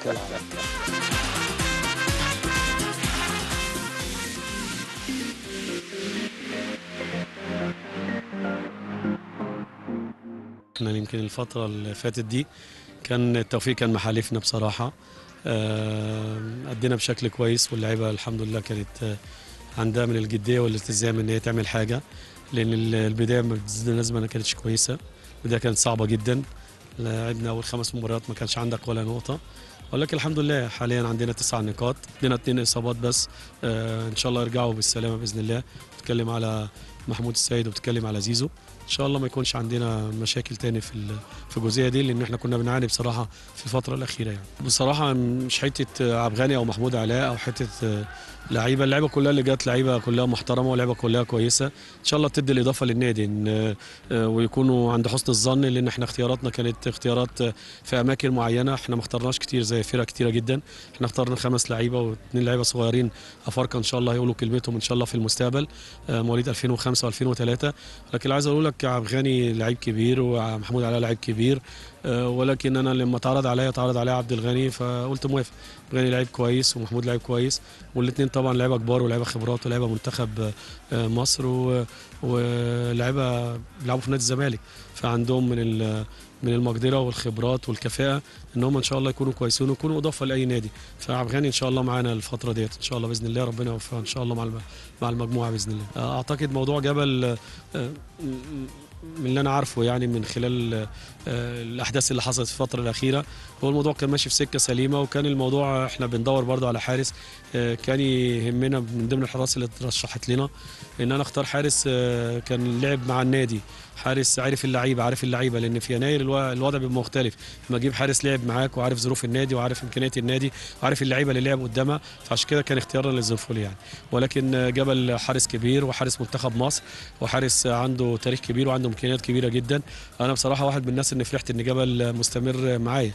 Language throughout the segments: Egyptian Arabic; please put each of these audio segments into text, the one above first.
توكل على الله احنا يمكن الفترة اللي فاتت دي كان التوفيق كان محالفنا بصراحة آه، أدينا بشكل كويس واللعيبة الحمد لله كانت آه، عندها من الجدية والالتزام إن هي تعمل حاجة لأن ال- البداية بالنسبة ما كانتش كويسة البداية كانت صعبة جدا لعبنا أول خمس مباريات ما كانش عندك ولا نقطة ولكن الحمد لله حاليا عندنا تسع نقاط عندنا اتنين إصابات بس آه، إن شاء الله يرجعوا بالسلامة بإذن الله بتكلم على محمود السيد وبتكلم على زيزو ان شاء الله ما يكونش عندنا مشاكل تاني في ال- في الجزئيه دي لان احنا كنا بنعاني بصراحه في الفتره الاخيره يعني بصراحه مش حته عبد الغني او محمود علاء او حته لعيبه اللعيبه كلها اللي جت لعيبه كلها محترمه ولعيبه كلها كويسه ان شاء الله تدي الاضافه للنادي إن ويكونوا عند حسن الظن لان احنا اختياراتنا كانت اختيارات في اماكن معينه احنا ما اخترناش كتير زي فرق كتيره جدا احنا اخترنا خمس لعيبه واثنين لعيبه صغيرين افارقه ان شاء الله هيقولوا كلمتهم ان شاء الله في المستقبل آه، مواليد 2005 و2003 لكن عايز اقول لك عبد الغني لعيب كبير ومحمود علاء لعيب كبير آه، ولكن انا لما اتعرض عليا اتعرض عليا عبد الغني فقلت موافق عبد الغني لعيب كويس ومحمود لعيب كويس والاثنين طبعا لعيبه كبار ولعيبه خبرات ولعيبه منتخب آه، مصر و- ولعيبه بيلعبوا في نادي الزمالك فعندهم من ال- من المقدره والخبرات والكفاءه ان هم ان شاء الله يكونوا كويسين ويكونوا اضافه لاي نادي فعبد الغني ان شاء الله معانا الفتره ديت ان شاء الله باذن الله ربنا يوفقه ان شاء الله مع الم- مع المجموعه باذن الله آه، اعتقد موضوع جبل آه، آه، من اللي انا عارفه يعني من خلال آه، الاحداث اللي حصلت في الفتره الاخيره هو الموضوع كان ماشي في سكه سليمه وكان الموضوع احنا بندور برضو على حارس آه، كان يهمنا من ضمن الحراس اللي اترشحت لنا ان انا اختار حارس آه، كان لعب مع النادي حارس عارف اللعيبه عارف اللعيبه لان في يناير الو- الوضع بيبقى مختلف لما اجيب حارس لعب معاك وعارف ظروف النادي وعارف امكانيات النادي وعارف اللعيبه اللي لعب قدامها فعشان كده كان اختيارنا للزنفولي يعني ولكن آه، جبل حارس كبير وحارس منتخب مصر وحارس عنده تاريخ كبير وعنده امكانيات كبيره جدا انا بصراحه واحد من الناس اللي فرحت ان جبل مستمر معايا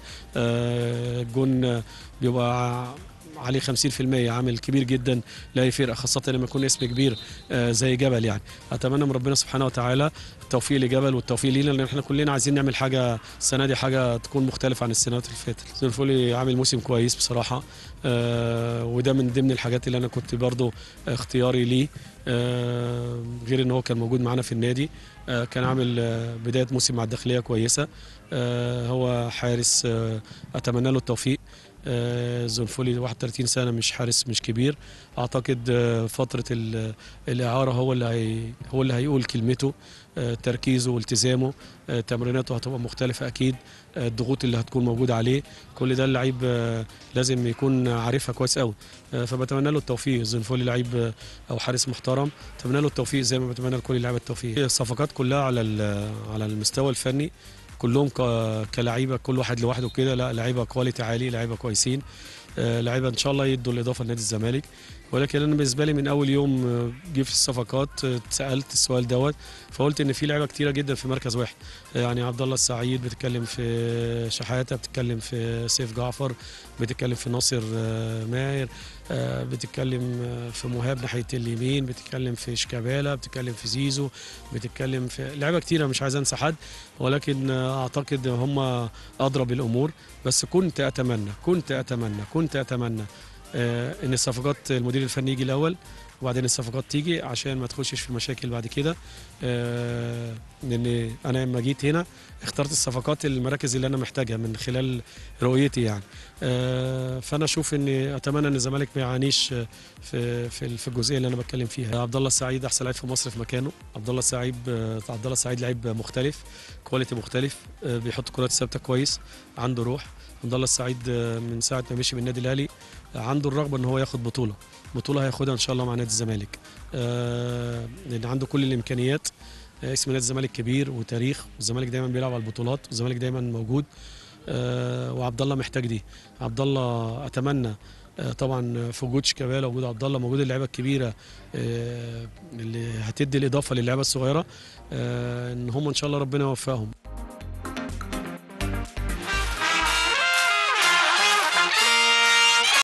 آه، جون بيبقى عليه 50% عامل كبير جدا لاي فرقه خاصه لما يكون اسم كبير آه، زي جبل يعني اتمنى من ربنا سبحانه وتعالى التوفيق لجبل والتوفيق لينا لان احنا كلنا عايزين نعمل حاجه السنه دي حاجه تكون مختلفه عن السنوات اللي فاتت زنفولي عامل موسم كويس بصراحه آه، وده من ضمن الحاجات اللي انا كنت برضو اختياري ليه آه، غير ان هو كان موجود معانا في النادي آه، كان عامل آه، بدايه موسم مع الداخليه كويسه آه، هو حارس آه، اتمنى له التوفيق آه، زنفولي 31 سنه مش حارس مش كبير اعتقد آه، فتره ال- الاعاره هو اللي هي هو اللي هيقول كلمته آه، تركيزه والتزامه آه، تمريناته هتبقى مختلفه اكيد آه، الضغوط اللي هتكون موجوده عليه كل ده اللعيب آه، لازم يكون عارفها كويس قوي آه، فبتمنى له التوفيق زنفولي لعيب آه، او حارس محترم اتمنى له التوفيق زي ما بتمنى لكل اللعيبه التوفيق الصفقات كلها على ال- على المستوى الفني كلهم ك- كلعيبه كل واحد لوحده كده لا لعيبه كواليتي عالي لعيبه كويسين آه، لعيبه ان شاء الله يدوا الاضافه لنادي الزمالك ولكن انا بالنسبه لي من اول يوم آه، جه في الصفقات آه، اتسالت السؤال دوت فقلت ان في لعيبه كتيره جدا في مركز واحد يعني عبد الله السعيد بتتكلم في شحاته بتتكلم في سيف جعفر بتتكلم في ناصر آه، ماهر آه، بتتكلم آه، في مهاب ناحيه اليمين بتتكلم في شيكابالا بتتكلم في زيزو بتتكلم في لعيبه كتيره مش عايز انسى حد ولكن آه، اعتقد هم اضرب الامور بس كنت اتمنى كنت اتمنى كنت اتمنى آه، ان الصفقات المدير الفني يجي الاول وبعدين الصفقات تيجي عشان ما تخشش في مشاكل بعد كده آه، لان انا لما جيت هنا اخترت الصفقات المراكز اللي انا محتاجها من خلال رؤيتي يعني آه، فانا اشوف ان اتمنى ان الزمالك ما يعانيش في في في الجزئيه اللي انا بتكلم فيها عبد الله السعيد احسن لعيب في مصر في مكانه عبد الله السعيد آه، عبد الله السعيد لعيب مختلف كواليتي مختلف آه، بيحط كرات ثابته كويس عنده روح عبد الله السعيد آه، من ساعه ما مشي من النادي الاهلي آه، عنده الرغبه ان هو ياخد بطوله بطوله هياخدها ان شاء الله مع نادي الزمالك آه، لان عنده كل الامكانيات آه، اسم نادي الزمالك كبير وتاريخ والزمالك دايما بيلعب على البطولات والزمالك دايما موجود آه، وعبد الله محتاج دي عبد الله اتمنى آه، طبعا في وجود شيكابالا وجود عبد الله موجود اللعيبه الكبيره آه، اللي هتدي الاضافه للعيبه الصغيره آه، ان هم ان شاء الله ربنا يوفقهم